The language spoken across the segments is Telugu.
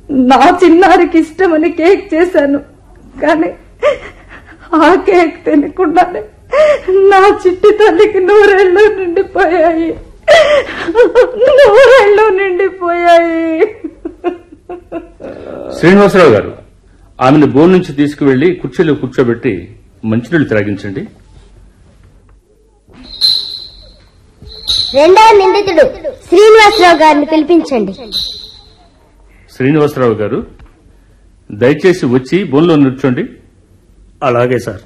నా చిన్నారికి ఇష్టమని కేక్ చేశాను కానీ ఆ కేక్ తినకుండానే నా చిట్టి తల్లికి నూరేళ్ళు నిండిపోయాయి నూరేళ్ళు నిండిపోయాయి శ్రీనివాసరావు గారు ఆమెను బోన్ నుంచి తీసుకువెళ్లి కుర్చీలో కూర్చోబెట్టి మంచినీళ్లు త్రాగించండి రెండవ నిందితుడు శ్రీనివాసరావు గారిని పిలిపించండి శ్రీనివాసరావు గారు దయచేసి వచ్చి బోన్లో నిల్చోండి అలాగే సార్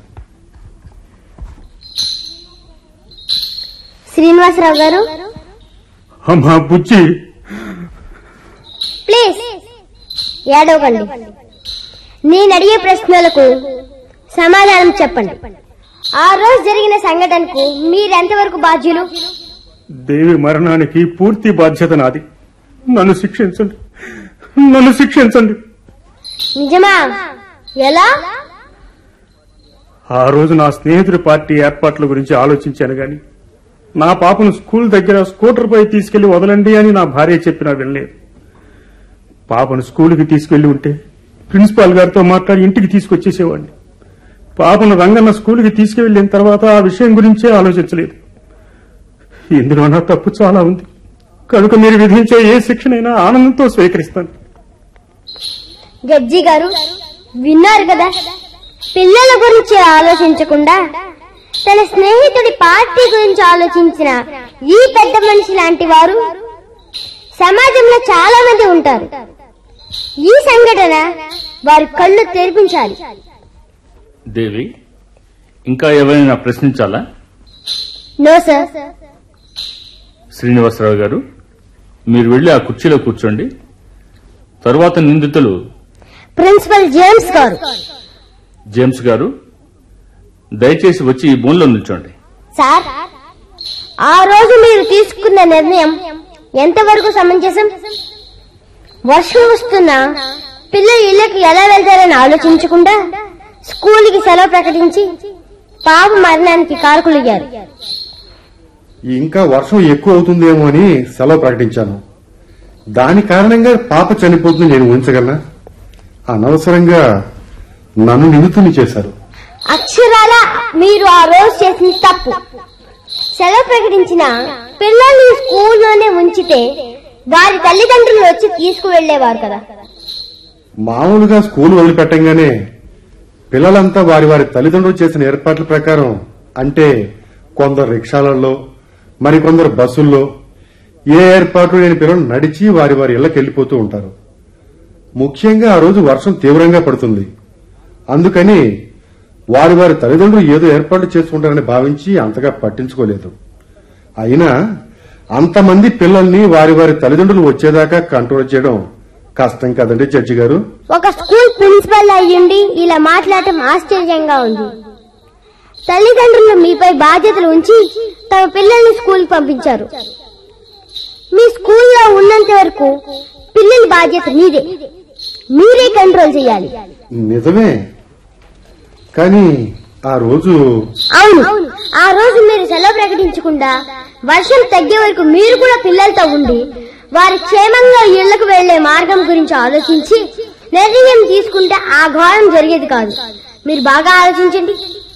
శ్రీనివాసరావు గారు అమ్మా బుజ్జి ప్లీజ్ ఏడవకండి నేను అడిగే ప్రశ్నలకు సమాధానం చెప్పండి ఆ రోజు జరిగిన సంఘటనకు మీరెంతవరకు బాధ్యులు దేవి మరణానికి పూర్తి బాధ్యత నాది నన్ను శిక్షించండి నన్ను శిక్షించండి నిజమా ఎలా ఆ రోజు నా స్నేహితుడి పార్టీ ఏర్పాట్ల గురించి ఆలోచించాను గాని నా పాపను స్కూల్ దగ్గర స్కూటర్ పై తీసుకెళ్లి వదలండి అని నా భార్య చెప్పినా వినలేదు పాపను స్కూల్కి తీసుకెళ్లి ఉంటే ప్రిన్సిపాల్ గారితో మాట్లాడి ఇంటికి తీసుకొచ్చేసేవాడిని పాపను రంగన్న స్కూల్కి తీసుకువెళ్లిన తర్వాత ఆ విషయం గురించే ఆలోచించలేదు ఇందులో నా తప్పు చాలా ఉంది కనుక మీరు విధించే ఏ శిక్షనైనా ఆనందంతో స్వీకరిస్తాను జడ్జి గారు విన్నారు కదా పిల్లల గురించి ఆలోచించకుండా తన స్నేహితుడి పార్టీ గురించి ఆలోచించిన ఈ పెద్ద మనిషి లాంటి వారు సమాజంలో చాలా మంది ఉంటారు ఈ సంఘటన వారి కళ్ళు తెరిపించాలి దేవి ఇంకా ఎవరైనా ప్రశ్నించాలా నో సార్ శ్రీనివాసరావు గారు మీరు వెళ్లి ఆ కుర్చీలో కూర్చోండి తరువాత నిందితులు ప్రిన్సిపల్ జేమ్స్ గారు జేమ్స్ గారు దయచేసి వచ్చి ఈ బోన్లో నిల్చోండి సార్ ఆ రోజు మీరు తీసుకున్న నిర్ణయం ఎంతవరకు సమంజసం వర్షం వస్తున్నా పిల్లలు ఇళ్లకు ఎలా వెళ్తారని ఆలోచించకుండా స్కూల్కి సెలవు ప్రకటించి పాప మరణానికి కారకులయ్యారు ఇంకా వర్షం ఎక్కువ అవుతుందేమో అని సెలవు ప్రకటించాను దాని కారణంగా పాప చనిపోతుంది నేను ఊహించగలనా అనవసరంగా నన్ను నిందితుని చేశారు అక్షరాల మీరు ఆ రోజు చేసిన తప్పు సెలవు ప్రకటించిన పిల్లల్ని స్కూల్లోనే ఉంచితే వారి తల్లిదండ్రులు వచ్చి తీసుకువెళ్లేవారు కదా మామూలుగా స్కూల్ వదిలిపెట్టంగానే పిల్లలంతా వారి వారి తల్లిదండ్రులు చేసిన ఏర్పాట్ల ప్రకారం అంటే కొందరు రిక్షాలలో మరికొందరు బస్సుల్లో ఏ ఏర్పాటు లేని పిల్లలు నడిచి వారి వారి ఇళ్లకు వెళ్లిపోతూ ఉంటారు ముఖ్యంగా ఆ రోజు వర్షం తీవ్రంగా పడుతుంది అందుకని వారి వారి తల్లిదండ్రులు ఏదో ఏర్పాట్లు చేసుకుంటారని భావించి అంతగా పట్టించుకోలేదు అయినా అంతమంది పిల్లల్ని వారి వారి తల్లిదండ్రులు వచ్చేదాకా కంట్రోల్ చేయడం కష్టం కదండి జడ్జి గారు ఒక స్కూల్ ప్రిన్సిపల్ అయ్యుండి ఇలా మాట్లాడటం ఆశ్చర్యంగా ఉంది తల్లిదండ్రులు మీపై బాధ్యతలు ఉంచి తమ పిల్లల్ని స్కూల్ పంపించారు మీ స్కూల్లో ఉన్నంత వరకు పిల్లల బాధ్యత మీదే మీరే కంట్రోల్ చేయాలి నిజమే కానీ ఆ రోజు అవును ఆ రోజు మీరు సెలవు ప్రకటించకుండా వర్షం తగ్గే వరకు మీరు కూడా పిల్లలతో ఉండి వారి క్షేమంగా ఇళ్లకు వెళ్లే మార్గం గురించి ఆలోచించి నిర్ణయం తీసుకుంటే ఆ ఘోరం జరిగేది కాదు మీరు బాగా ఆలోచించండి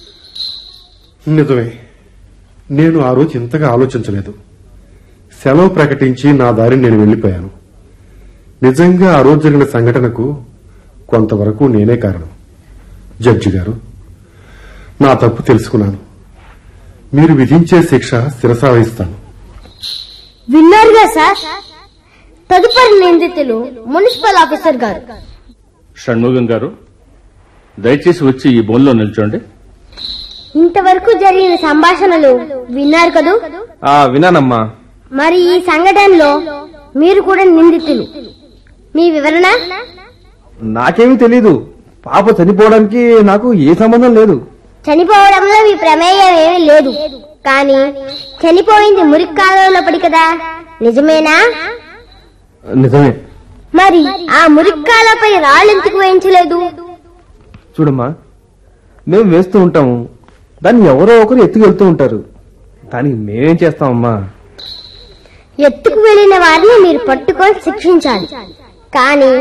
నిజమే నేను ఆ రోజు ఇంతగా ఆలోచించలేదు సెలవు ప్రకటించి నా దారిని నేను వెళ్లిపోయాను నిజంగా ఆ రోజు జరిగిన సంఘటనకు కొంతవరకు నేనే కారణం జడ్జి గారు నా తప్పు తెలుసుకున్నాను మీరు విధించే శిక్ష శిరసావహిస్తాను విన్నారుగా సార్ తదుపరి నిందితులు మున్సిపల్ ఆఫీసర్ గారు షణ్ముగం గారు దయచేసి వచ్చి ఈ బోన్లో నిల్చోండి ఇంతవరకు జరిగిన సంభాషణలు విన్నారు కదూ ఆ వినానమ్మా మరి ఈ సంఘటనలో మీరు కూడా నిందితులు మీ వివరణ నాకేమీ తెలీదు పాప చనిపోవడానికి నాకు ఏ సంబంధం లేదు చనిపోవడంలో మీ ప్రమేయం ఏమీ లేదు కానీ చనిపోయింది మురికి కాలంలో పడి కదా నిజమేనా నిజమే మరి ఆ మురిక్కాలపై రాళ్ళెందుకు వేయించలేదు చూడమ్మా మేము వేస్తూ ఉంటాము దాన్ని ఎవరో ఒకరు ఎత్తుకు వెళ్తూ ఉంటారు దానికి మేమేం చేస్తామమ్మా ఎత్తుకు వెళ్లిన వారిని మీరు పట్టుకొని శిక్షించాలి కానీ